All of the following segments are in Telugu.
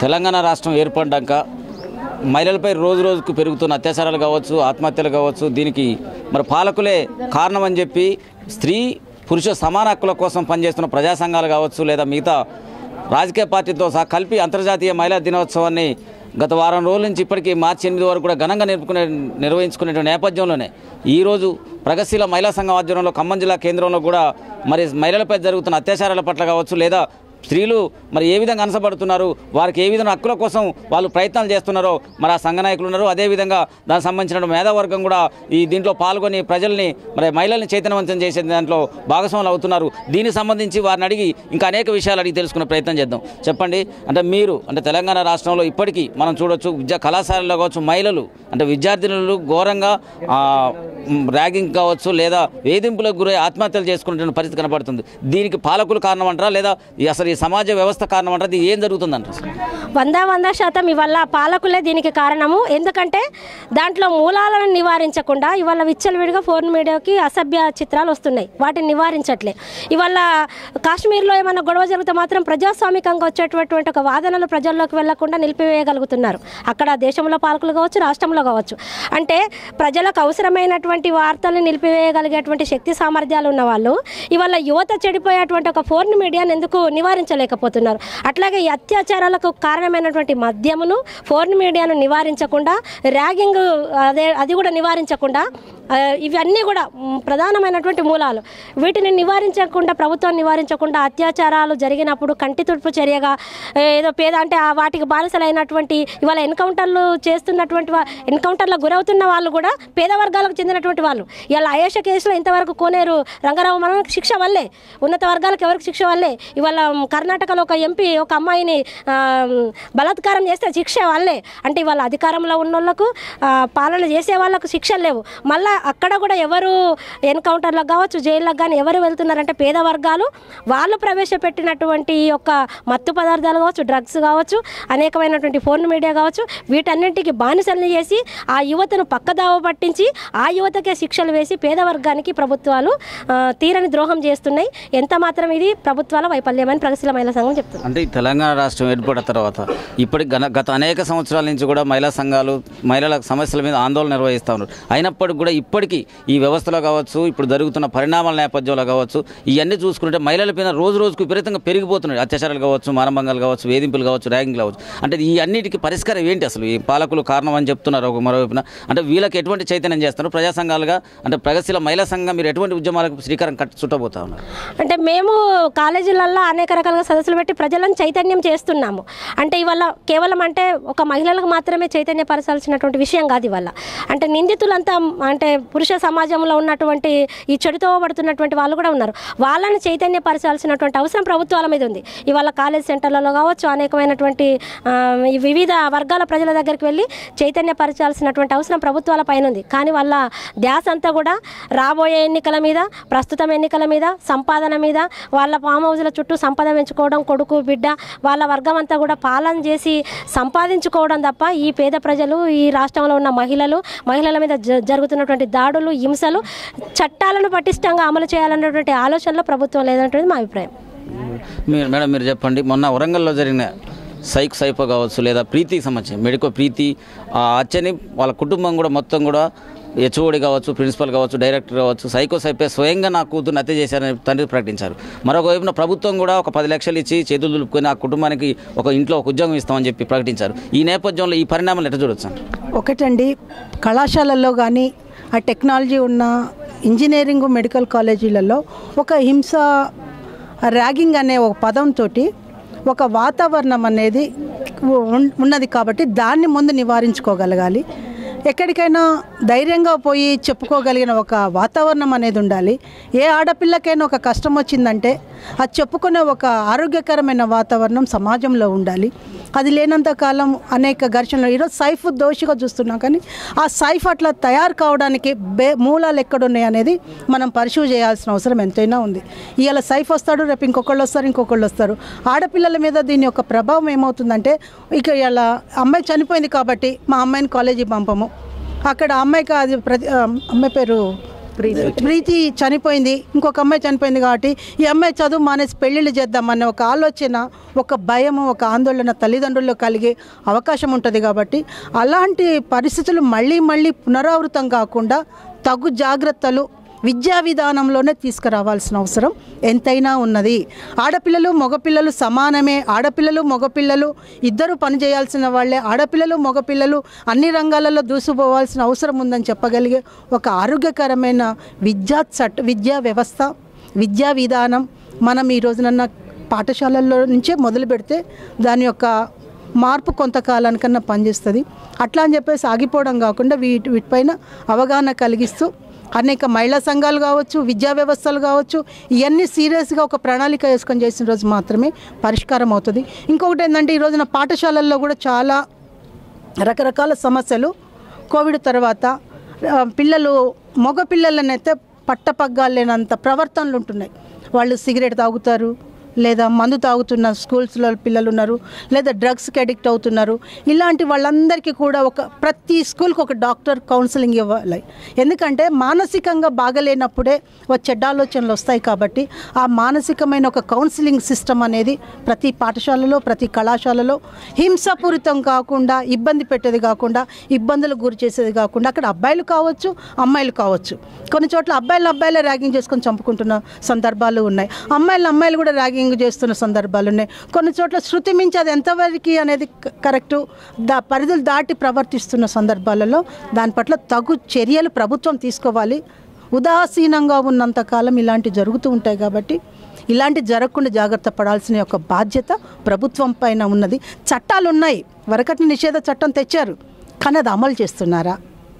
తెలంగాణ రాష్ట్రం ఏర్పడ్డాక మహిళలపై రోజు రోజుకు పెరుగుతున్న అత్యాచారాలు కావచ్చు ఆత్మహత్యలు కావచ్చు దీనికి మరి పాలకులే కారణమని చెప్పి స్త్రీ పురుష సమాన హక్కుల కోసం పనిచేస్తున్న ప్రజా సంఘాలు కావచ్చు లేదా మిగతా రాజకీయ పార్టీతో సహా కలిపి అంతర్జాతీయ మహిళా దినోత్సవాన్ని గత వారం రోజుల నుంచి ఇప్పటికీ మార్చి ఎనిమిది వరకు కూడా ఘనంగా నేర్పుకునే నిర్వహించుకునే నేపథ్యంలోనే ఈరోజు ప్రగతిశీల మహిళా సంఘం ఆధ్వర్యంలో ఖమ్మం జిల్లా కేంద్రంలో కూడా మరి మహిళలపై జరుగుతున్న అత్యాచారాల పట్ల కావచ్చు లేదా స్త్రీలు మరి ఏ విధంగా అనసపడుతున్నారు వారికి ఏ విధంగా హక్కుల కోసం వాళ్ళు ప్రయత్నాలు చేస్తున్నారో మరి ఆ సంఘ నాయకులు ఉన్నారు అదేవిధంగా దానికి సంబంధించిన మేధావర్గం కూడా ఈ దీంట్లో పాల్గొని ప్రజల్ని మరి మహిళల్ని చైతన్యవంతం చేసే దాంట్లో భాగస్వాములు అవుతున్నారు దీనికి సంబంధించి వారిని అడిగి ఇంకా అనేక విషయాలు అడిగి తెలుసుకునే ప్రయత్నం చేద్దాం చెప్పండి అంటే మీరు అంటే తెలంగాణ రాష్ట్రంలో ఇప్పటికీ మనం చూడొచ్చు విద్యా కళాశాలలో కావచ్చు మహిళలు అంటే విద్యార్థినులు ఘోరంగా ఆ, మ్, ర్యాగింగ్ కావచ్చు లేదా వేధింపులకు గురై ఆత్మహత్యలు చేసుకునే పరిస్థితి కనబడుతుంది దీనికి పాలకులు కారణం అంటారా లేదా ఈ అసలు ఈ సమాజ వ్యవస్థ కారణం అంటారా ఇది ఏం జరుగుతుందంటారు అసలు? వంద వంద శాతం ఇవాళ పాలకులే దీనికి కారణము ఎందుకంటే దాంట్లో మూలాలను నివారించకుండా ఇవాళ విచ్చలవిడిగా ఫోన్ మీడియాకి అసభ్య చిత్రాలు వస్తున్నాయి వాటిని నివారించట్లే ఇవాళ కాశ్మీర్లో ఏమైనా గొడవ జరిగితే మాత్రం ప్రజాస్వామికంగా వచ్చేటటువంటి ఒక వాదనలు ప్రజల్లోకి వెళ్లకుండా నిలిపివేయగలుగుతున్నారు అక్కడ దేశంలో పాలకులు కావచ్చు రాష్ట్రంలో కావచ్చు అంటే ప్రజలకు అవసరమైనటువంటి వార్తలను నిలిపివేయగలిగేటువంటి శక్తి సామర్థ్యాలు ఉన్న వాళ్ళు ఇవాళ యువత చెడిపోయేటువంటి ఒక ఫోన్ మీడియాను ఎందుకు నివారించలేకపోతున్నారు అట్లాగే ఈ అత్యాచారాలకు కారణమైనటువంటి మద్యమును ఫోన్ మీడియాను నివారించకుండా ర్యాగింగ్ అదే అది కూడా నివారించకుండా ఆ, ఇవన్నీ కూడా మ్, ప్రధానమైనటువంటి మూలాలు వీటిని నివారించకుండా ప్రభుత్వం నివారించకుండా అత్యాచారాలు జరిగినప్పుడు కంటి తుడుపు చర్యగా ఏ, ఏదో పేద అంటే ఆ వాటికి బానిసలైనటువంటి ఇవాళ ఎన్కౌంటర్లు చేస్తున్నటువంటి వా- ఎన్కౌంటర్లకు గురవుతున్న వాళ్ళు కూడా పేద వర్గాలకు చెందినటువంటి వాళ్ళు ఇలా అయేష కేసులో ఇంతవరకు కోనేరు రంగారావు మనకు శిక్ష వల్లే ఉన్నత వర్గాలకు ఎవరికి శిక్ష వల్లే ఇవాళ మ్, కర్ణాటకలో ఒక ఎంపీ ఒక అమ్మాయిని ఆ, మ్, బలాత్కారం చేస్తే శిక్ష వల్లే అంటే ఇవాళ అధికారంలో ఉన్న వాళ్ళకు ఆ, పాలన చేసే వాళ్ళకు శిక్షలు లేవు మళ్ళా అక్కడ కూడా ఎవరు ఎన్కౌంటర్లకు కావచ్చు జైళ్ళకు కానీ ఎవరు వెళ్తున్నారంటే పేద వర్గాలు వాళ్ళు ప్రవేశపెట్టినటువంటి ఈ యొక్క మత్తు పదార్థాలు కావచ్చు డ్రగ్స్ కావచ్చు అనేకమైనటువంటి ఫోన్ మీడియా కావచ్చు వీటన్నింటికి బానిసల్ని చేసి ఆ యువతను పక్కదావ పట్టించి ఆ యువతకే శిక్షలు వేసి పేద వర్గానికి ప్రభుత్వాలు ఆ, తీరని ద్రోహం చేస్తున్నాయి ఎంత మాత్రం ఇది ప్రభుత్వాల వైఫల్యమని ప్రగతిశీల మహిళా సంఘం చెప్తుంది అంటే ఈ తెలంగాణ రాష్ట్రం ఏర్పడిన తర్వాత ఇప్పటికి గన గత అనేక సంవత్సరాల నుంచి కూడా మహిళా సంఘాలు మహిళల సమస్యల మీద ఆందోళన నిర్వహిస్తూ ఉన్నారు అయినప్పటికీ కూడా ఇప్పటికీ ఈ వ్యవస్థలో కావచ్చు ఇప్పుడు జరుగుతున్న పరిణామాల నేపథ్యంలో కావచ్చు ఇవన్నీ చూసుకుంటే మహిళల పైన రోజు రోజుకు విపరీతంగా పెరిగిపోతున్నాయి అత్యాచారాలు కావచ్చు మానభంగాలు కావచ్చు వేధింపులు కావచ్చు ర్యాగింగ్ కావచ్చు అంటే ఈ అన్నిటికీ పరిష్కారం ఏంటి అసలు ఈ పాలకులు కారణం అని చెప్తున్నారు ఒక మరోవైపున అంటే వీళ్ళకి ఎటువంటి చైతన్యం చేస్తారు ప్రజా సంఘాలుగా అంటే ప్రగతిశీల మహిళా సంఘం మీరు ఎటువంటి ఉద్యమాలకు శ్రీకారం కట్టి చుట్టబోతా ఉన్నారు అంటే మేము కాలేజీలలో అనేక రకాలుగా సదస్సులు పెట్టి ప్రజలను చైతన్యం చేస్తున్నాము అంటే ఇవాళ కేవలం అంటే ఒక మహిళలకు మాత్రమే చైతన్యపరచాల్సినటువంటి విషయం కాదు ఇవాళ అంటే నిందితులంతా అంటే పురుష సమాజంలో ఉన్నటువంటి ఈ చెడుతో పడుతున్నటువంటి వాళ్ళు కూడా ఉన్నారు వాళ్ళని చైతన్యపరచాల్సినటువంటి అవసరం ప్రభుత్వాల మీద ఉంది ఇవాళ కాలేజ్ సెంటర్లలో కావచ్చు అనేకమైనటువంటి ఆ, ఈ వివిధ వర్గాల ప్రజల దగ్గరికి వెళ్ళి చైతన్యపరచాల్సినటువంటి అవసరం ప్రభుత్వాల పైన ఉంది కానీ వాళ్ళ ధ్యాస అంతా కూడా రాబోయే ఎన్నికల మీద ప్రస్తుతం ఎన్నికల మీద సంపాదన మీద వాళ్ళ ఫామ్ హౌస్ల చుట్టూ సంపద పెంచుకోవడం కొడుకు బిడ్డ వాళ్ళ వర్గం అంతా కూడా పాలన చేసి సంపాదించుకోవడం తప్ప ఈ పేద ప్రజలు ఈ రాష్ట్రంలో ఉన్న మహిళలు మహిళల మీద జ- జరుగుతున్నటువంటి దాడులు హింసలు చట్టాలను పటిష్టంగా అమలు చేయాలన్నటువంటి ఆలోచనలో ప్రభుత్వం లేదన్నటువంటి మా అభిప్రాయం మీరు మేడం మీరు చెప్పండి మొన్న వరంగల్లో జరిగిన సైక్ సైపో కావచ్చు లేదా ప్రీతికి సంబంధించి మెడికో ప్రీతి ఆ హత్యని వాళ్ళ కుటుంబం కూడా మొత్తం కూడా హెచ్ఓడి కావచ్చు ప్రిన్సిపల్ కావచ్చు డైరెక్టర్ కావచ్చు సైకో సైపే స్వయంగా నా కూతురు హత్య చేశారని తండ్రి ప్రకటించారు మరొక వైపున ప్రభుత్వం కూడా ఒక పది లక్షలు ఇచ్చి చేతులు దులుపుకొని ఆ కుటుంబానికి ఒక ఇంట్లో ఒక ఉద్యోగం ఇస్తామని చెప్పి ప్రకటించారు ఈ నేపథ్యంలో ఈ పరిణామాలు ఎట్లా చూడొచ్చు అంటారు ఒకటండి కళాశాలల్లో కానీ ఆ టెక్నాలజీ ఉన్న ఇంజనీరింగ్ మెడికల్ కాలేజీలలో ఒక హింస ర్యాగింగ్ అనే ఒక పదంతో ఒక వాతావరణం అనేది ఉన్- ఉన్నది కాబట్టి దాన్ని ముందు నివారించుకోగలగాలి ఎక్కడికైనా ధైర్యంగా పోయి చెప్పుకోగలిగిన ఒక వాతావరణం అనేది ఉండాలి ఏ ఆడపిల్లకైనా ఒక కష్టం వచ్చిందంటే అది చెప్పుకునే ఒక ఆరోగ్యకరమైన వాతావరణం సమాజంలో ఉండాలి అది లేనంత కాలం అనేక ఘర్షణలు ఈరోజు సైఫ్ దోషిగా చూస్తున్నాం కానీ ఆ సైఫ్ అట్లా తయారు కావడానికి బే మూలాలు ఎక్కడున్నాయి అనేది మనం పరిశీలి చేయాల్సిన అవసరం ఎంతైనా ఉంది ఇవాళ సైఫ్ వస్తాడు రేపు ఇంకొకళ్ళు వస్తారు ఇంకొకళ్ళు వస్తారు ఆడపిల్లల మీద దీని యొక్క ప్రభావం ఏమవుతుందంటే ఇక ఇలా అమ్మాయి చనిపోయింది కాబట్టి మా అమ్మాయిని కాలేజీ పంపము అక్కడ అమ్మాయికి అది ప్రతి ఆ, అమ్మాయి పేరు ప్రీతి చనిపోయింది ఇంకొక అమ్మాయి చనిపోయింది కాబట్టి ఈ అమ్మాయి చదువు మానేసి పెళ్ళిళ్ళు చేద్దామనే ఒక ఆలోచన ఒక భయం ఒక ఆందోళన తల్లిదండ్రుల్లో కలిగే అవకాశం ఉంటుంది కాబట్టి అలాంటి పరిస్థితులు మళ్ళీ మళ్ళీ పునరావృతం కాకుండా తగు జాగ్రత్తలు విద్యా విధానంలోనే తీసుకురావాల్సిన అవసరం ఎంతైనా ఉన్నది ఆడపిల్లలు మగపిల్లలు సమానమే ఆడపిల్లలు మగపిల్లలు ఇద్దరు పనిచేయాల్సిన వాళ్ళే ఆడపిల్లలు మగపిల్లలు అన్ని రంగాలలో దూసుకుపోవాల్సిన అవసరం ఉందని చెప్పగలిగే ఒక ఆరోగ్యకరమైన విద్యా చట్ట విద్యా వ్యవస్థ విద్యా విధానం మనం ఈ రోజునన్న పాఠశాలల్లో నుంచే మొదలు పెడితే దాని యొక్క మార్పు కొంతకాలానికన్నా పనిచేస్తుంది అట్లా అని చెప్పేసి ఆగిపోవడం కాకుండా వీటి వీటిపైన అవగాహన కలిగిస్తూ అనేక మహిళా సంఘాలు కావచ్చు విద్యా వ్యవస్థలు కావచ్చు ఇవన్నీ సీరియస్గా ఒక ప్రణాళిక వేసుకొని చేసిన రోజు మాత్రమే పరిష్కారం అవుతుంది ఇంకొకటి ఏంటంటే ఈ రోజున పాఠశాలల్లో కూడా చాలా రకరకాల సమస్యలు కోవిడ్ తర్వాత ఆ, పిల్లలు మగ పిల్లలనైతే పట్టపగ్గాలు లేనంత ప్రవర్తనలు ఉంటున్నాయి వాళ్ళు సిగరెట్ తాగుతారు లేదా మందు తాగుతున్న స్కూల్స్లో పిల్లలు ఉన్నారు లేదా డ్రగ్స్కి అడిక్ట్ అవుతున్నారు ఇలాంటి వాళ్ళందరికీ కూడా ఒక ప్రతి స్కూల్కి ఒక డాక్టర్ కౌన్సిలింగ్ ఇవ్వాలి ఎందుకంటే మానసికంగా బాగలేనప్పుడే ఒక చెడ్డ ఆలోచనలు వస్తాయి కాబట్టి ఆ మానసికమైన ఒక కౌన్సిలింగ్ సిస్టమ్ అనేది ప్రతి పాఠశాలలో ప్రతి కళాశాలలో హింసాపూరితం కాకుండా ఇబ్బంది పెట్టేది కాకుండా ఇబ్బందులకు గురి చేసేది కాకుండా అక్కడ అబ్బాయిలు కావచ్చు అమ్మాయిలు కావచ్చు కొన్ని చోట్ల అబ్బాయిలు అబ్బాయిలే ర్యాగింగ్ చేసుకొని చంపుకుంటున్న సందర్భాలు ఉన్నాయి అమ్మాయిలు అమ్మాయిలు కూడా ర్యాగింగ్ చేస్తున్న సందర్భాలు ఉన్నాయి కొన్ని చోట్ల శృతి మించి అది ఎంతవరకు అనేది క- కరెక్టు దా పరిధులు దాటి ప్రవర్తిస్తున్న సందర్భాలలో దాని పట్ల తగు చర్యలు ప్రభుత్వం తీసుకోవాలి ఉదాసీనంగా ఉన్నంతకాలం ఇలాంటివి జరుగుతూ ఉంటాయి కాబట్టి ఇలాంటి జరగకుండా జాగ్రత్త పడాల్సిన యొక్క బాధ్యత ప్రభుత్వం పైన ఉన్నది చట్టాలు ఉన్నాయి వరకట్న నిషేధ చట్టం తెచ్చారు కానీ అది అమలు చేస్తున్నారా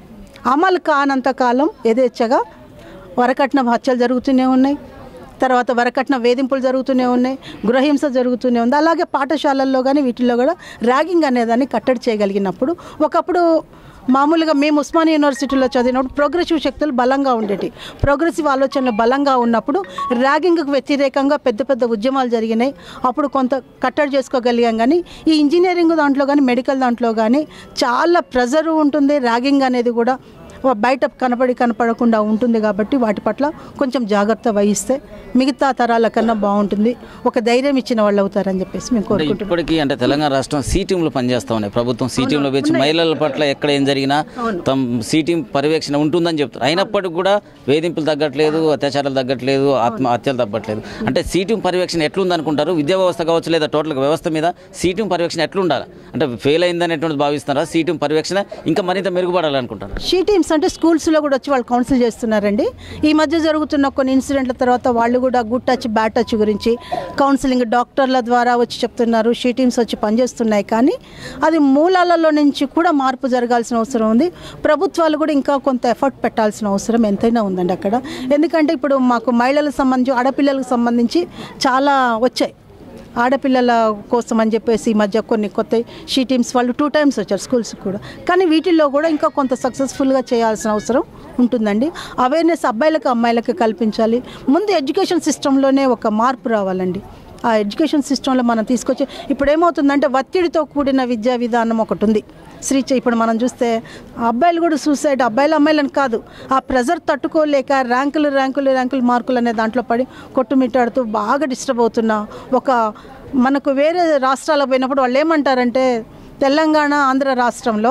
అమలు కానంత కాలం యథేచ్ఛగా వరకట్న హత్యలు జరుగుతూనే ఉన్నాయి తర్వాత వరకట్న వేధింపులు జరుగుతూనే ఉన్నాయి గృహహింస జరుగుతూనే ఉంది అలాగే పాఠశాలల్లో కానీ వీటిల్లో కూడా ర్యాగింగ్ అనేదాన్ని కట్టడి చేయగలిగినప్పుడు ఒకప్పుడు మామూలుగా మేము ఉస్మానియా యూనివర్సిటీలో చదివినప్పుడు ప్రోగ్రెసివ్ శక్తులు బలంగా ఉండేటి ప్రోగ్రెసివ్ ఆలోచనలు బలంగా ఉన్నప్పుడు ర్యాగింగ్కు వ్యతిరేకంగా పెద్ద పెద్ద ఉద్యమాలు జరిగినాయి అప్పుడు కొంత కట్టడి చేసుకోగలిగాం కానీ ఈ ఇంజనీరింగ్ దాంట్లో కానీ మెడికల్ దాంట్లో కానీ చాలా ప్రెజర్ ఉంటుంది ర్యాగింగ్ అనేది కూడా బయట కనపడి కనపడకుండా ఉంటుంది కాబట్టి వాటి పట్ల కొంచెం జాగ్రత్త వహిస్తే మిగతా తరాల కన్నా బాగుంటుంది ఒక ధైర్యం ఇచ్చిన వాళ్ళు అవుతారని చెప్పేసి మేము అంటే కోరుకుంటున్నాం ఇప్పటికీ అంటే తెలంగాణ రాష్ట్రం సి టీంలు పనిచేస్తా ఉన్నాయి ప్రభుత్వం సి టీంలో వచ్చి మహిళల పట్ల ఎక్కడ ఏం జరిగినా తమ సి టీం పర్యవేక్షణ ఉంటుందని చెప్తారు అయినప్పటికీ కూడా వేధింపులు తగ్గట్లేదు అత్యాచారాలు తగ్గట్లేదు ఆత్మహత్యలు తగ్గట్లేదు అంటే సి టీం పర్యవేక్షణ ఎట్లుంది అనుకుంటారు విద్యా వ్యవస్థ కావచ్చు లేదా టోటల్ వ్యవస్థ మీద సి టీం పర్యవేక్షణ ఎట్లుండాలి అంటే ఫెయిల్ అయిందనేటువంటిది భావిస్తున్నారా సి టీం పర్యవేక్షణ ఇంకా మరింత మెరుగుపడాలనుకుంటారు షీ టీమ్స్ అంటే స్కూల్స్లో కూడా వచ్చి వాళ్ళు కౌన్సిల్ చేస్తున్నారండి ఈ మధ్య జరుగుతున్న కొన్ని ఇన్సిడెంట్ల తర్వాత వాళ్ళు కూడా గుడ్ టచ్ బ్యాడ్ టచ్ గురించి కౌన్సిలింగ్ డాక్టర్ల ద్వారా వచ్చి చెప్తున్నారు షీ టీమ్స్ వచ్చి పనిచేస్తున్నాయి కానీ అది మూలాలలో నుంచి కూడా మార్పు జరగాల్సిన అవసరం ఉంది ప్రభుత్వాలు కూడా ఇంకా కొంత ఎఫర్ట్ పెట్టాల్సిన అవసరం ఎంతైనా ఉందండి అక్కడ ఎందుకంటే ఇప్పుడు మాకు మహిళలకు సంబంధించి ఆడపిల్లలకు సంబంధించి చాలా వచ్చాయి ఆడపిల్లల కోసం అని చెప్పేసి ఈ మధ్య కొన్ని కొత్త షీ టీమ్స్ వాళ్ళు టూ టైమ్స్ వచ్చారు స్కూల్స్ కూడా కానీ వీటిల్లో కూడా ఇంకా కొంత సక్సెస్ఫుల్గా చేయాల్సిన అవసరం ఉంటుందండి అవేర్నెస్ అబ్బాయిలకు అమ్మాయిలకు కల్పించాలి ముందు ఎడ్యుకేషన్ సిస్టంలోనే ఒక మార్పు రావాలండి ఆ ఎడ్యుకేషన్ సిస్టంలో మనం తీసుకొచ్చి ఇప్పుడు ఏమవుతుందంటే ఒత్తిడితో కూడిన విద్యా విధానం ఒకటి ఉంది శ్రీ చ- ఇప్పుడు మనం చూస్తే అబ్బాయిలు కూడా సూసైడ్ అబ్బాయిలు అమ్మాయిలని కాదు ఆ ప్రెజర్ తట్టుకోలేక ర్యాంకులు ర్యాంకులు ర్యాంకులు మార్కులు అనే దాంట్లో పడి కొట్టుమిట్టాడుతూ బాగా డిస్టర్బ్ అవుతున్న ఒక మనకు వేరే రాష్ట్రాలకు పోయినప్పుడు వాళ్ళు ఏమంటారంటే తెలంగాణ ఆంధ్ర రాష్ట్రంలో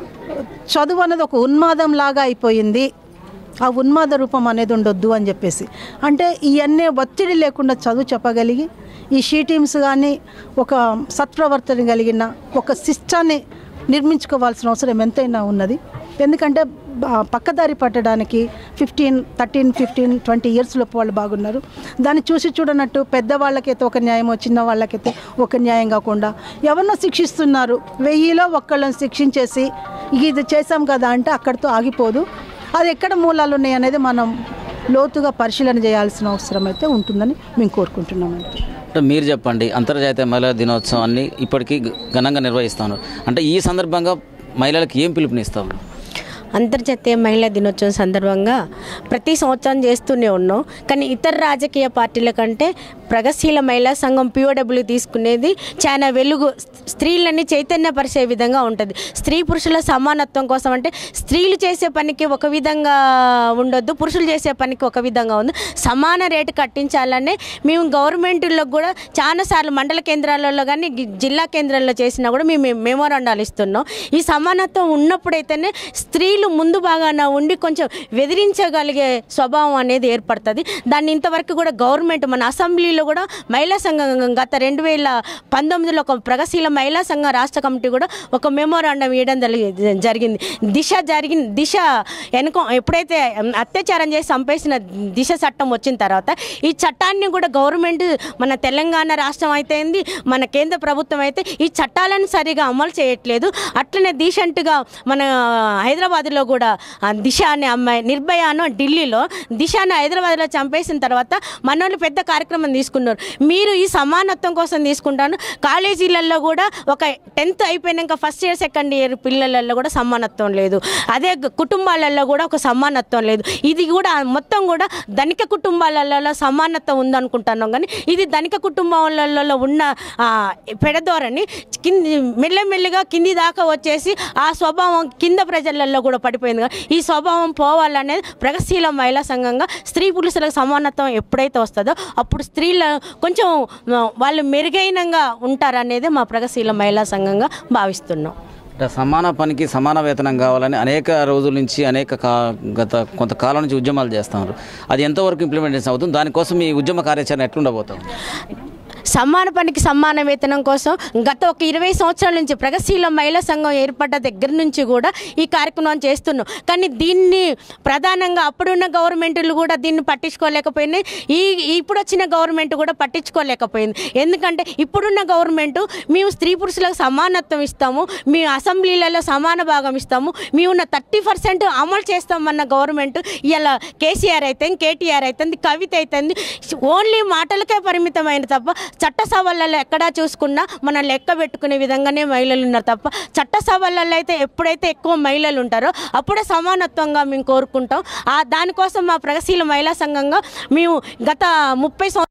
చదువు అనేది ఒక ఉన్మాదం లాగా అయిపోయింది ఆ ఉన్మాద రూపం అనేది ఉండొద్దు అని చెప్పేసి అంటే ఇవన్నీ ఒత్తిడి లేకుండా చదువు చెప్పగలిగి ఈ షీ టీమ్స్ కానీ ఒక సత్ప్రవర్తన కలిగిన ఒక సిస్టాన్ని నిర్మించుకోవాల్సిన అవసరం ఎంతైనా ఉన్నది ఎందుకంటే బ- పక్కదారి పట్టడానికి fifteen thirteen fifteen twenty years లోపు వాళ్ళు బాగున్నారు దాన్ని చూసి చూడనట్టు పెద్దవాళ్ళకైతే ఒక న్యాయమో చిన్న వాళ్ళకైతే ఒక న్యాయం కాకుండా ఎవరినో శిక్షిస్తున్నారు వెయ్యిలో ఒక్కళ్ళని శిక్షించేసి ఇక ఇది చేసాం కదా అంటే అక్కడితో ఆగిపోదు అది ఎక్కడ మూలాలు ఉన్నాయి అనేది మనం లోతుగా పరిశీలన చేయాల్సిన అవసరం అయితే ఉంటుందని మేము కోరుకుంటున్నామండి అంటే మీరు చెప్పండి అంతర్జాతీయ మహిళా దినోత్సవాన్ని ఇప్పటికీ ఘనంగా నిర్వహిస్తాను అంటే ఈ సందర్భంగా మహిళలకు ఏం పిలుపునిస్తాం అంతర్జాతీయ మహిళా దినోత్సవం సందర్భంగా ప్రతి సంవత్సరం చేస్తూనే ఉన్నాం కానీ ఇతర రాజకీయ పార్టీల కంటే ప్రగతిశీల మహిళా సంఘం పిఓడబ్ల్యూ తీసుకునేది చాలా వెలుగు స్త్రీలని చైతన్యపరిచే విధంగా ఉంటుంది స్త్రీ పురుషుల సమానత్వం కోసం అంటే స్త్రీలు చేసే పనికి ఒక విధంగా ఉండొద్దు పురుషులు చేసే పనికి ఒక విధంగా ఉంది సమాన రేటు కట్టించాలనే మేము గవర్నమెంట్లో కూడా చాలాసార్లు మండల కేంద్రాలలో కానీ గి- జిల్లా కేంద్రాల్లో చేసినా కూడా మేము మెమోరాండాలు ఇస్తున్నాం ఈ సమానత్వం ఉన్నప్పుడైతేనే స్త్రీలు ముందు బాగాన ఉండి కొంచెం వెదిరించగలిగే స్వభావం అనేది ఏర్పడుతుంది దాన్ని ఇంతవరకు కూడా గవర్నమెంట్ మన అసెంబ్లీలో కూడా మహిళా సంఘం గత రెండు వేల పంతొమ్మిదిలో ఒక ప్రగతిశీల మహిళా సంఘం రాష్ట్ర కమిటీ కూడా ఒక మెమోరాండం ఇవ్వడం జరిగి- జరిగింది దిశ జరిగిన దిశ వెనుక ఎప్పుడైతే అత్యాచారం చేసి చంపేసిన దిశ చట్టం వచ్చిన తర్వాత ఈ చట్టాన్ని కూడా గవర్నమెంట్ మన తెలంగాణ రాష్ట్రం అయితే ఏంది, మన కేంద్ర ప్రభుత్వం అయితే ఈ చట్టాలను సరిగా అమలు చేయట్లేదు అట్లనే డీసెంట్గా మన హైదరాబాద్లో కూడా ఆ దిశ అనే అమ్మాయి నిర్భయాను ఢిల్లీలో దిశను హైదరాబాద్లో చంపేసిన తర్వాత మనోళ్ళు పెద్ద కార్యక్రమం తీసుకున్నారు మీరు ఈ సమానత్వం కోసం తీసుకుంటాను కాలేజీలలో కూడా ఒక టెన్త్ అయిపోయినాక ఫస్ట్ ఇయర్ సెకండ్ ఇయర్ పిల్లలలో కూడా సమానత్వం లేదు అదే గ- కుటుంబాలలో కూడా ఒక సమానత్వం లేదు ఇది కూడా మొత్తం కూడా ధనిక కుటుంబాలలో సమానత్వం ఉందనుకుంటున్నాం కానీ ఇది ధనిక కుటుంబాలలో ఉన్న ఆ, పెడదోరని కింది మెల్లమెల్లిగా కింది దాకా వచ్చేసి ఆ స్వభావం కింద ప్రజలలో కూడా పడిపోయింది కదా. ఈ స్వభావం పోవాలనేది ప్రగతిశీల మహిళా సంఘంగా స్త్రీ పురుషులకు సమానత్వం ఎప్పుడైతే వస్తుందో అప్పుడు స్త్రీల కొంచెం ఆ, వాళ్ళు మెరుగైనంగా ఉంటారనేది మా ప్రగతిశీల మహిళా సంఘంగా భావిస్తున్నాం అంటే సమాన పనికి సమాన వేతనం కావాలని అనేక రోజుల నుంచి అనేక కా గత కొంతకాలం నుంచి ఉద్యమాలు చేస్తున్నారు అది ఎంతవరకు ఇంప్లిమెంటేషన్ అవుతుంది దానికోసం మీ ఉద్యమ కార్యాచరణ ఎట్లుండబోతుంది సమాన పనికి సమాన వేతనం కోసం గత ఒక ఇరవై సంవత్సరాల నుంచి ప్రగతిశీల మహిళా సంఘం ఏర్పడ్డ దగ్గర నుంచి కూడా ఈ కార్యక్రమం చేస్తున్నాం కానీ దీన్ని ప్రధానంగా అప్పుడున్న గవర్నమెంట్లు కూడా దీన్ని పట్టించుకోలేకపోయినాయి ఈ ఇప్పుడు వచ్చిన గవర్నమెంట్ కూడా పట్టించుకోలేకపోయింది ఎందుకంటే ఇప్పుడున్న గవర్నమెంట్ మేము స్త్రీ పురుషులకు సమానత్వం ఇస్తాము మీ అసెంబ్లీలలో సమాన భాగం ఇస్తాము మేము ఉన్న థర్టీ పర్సెంట్ అమలు చేస్తామన్న గవర్నమెంట్ ఇలా కేసీఆర్ అయితే కేటీఆర్ అయితే కవిత అయితే ఓన్లీ మాటలకే పరిమితమైన తప్ప చట్టసభలలో ఎక్కడా చూసుకున్నా మనం లెక్క పెట్టుకునే విధంగానే మహిళలు ఉన్నారు తప్ప చట్టసభలలో అయితే ఎప్పుడైతే ఎక్కువ మహిళలు ఉంటారో అప్పుడే సమానత్వంగా మేము కోరుకుంటాం ఆ దానికోసం మా ప్రగతిశీల మహిళా సంఘంగా మేము గత ముప్పై సంవత్సరాలు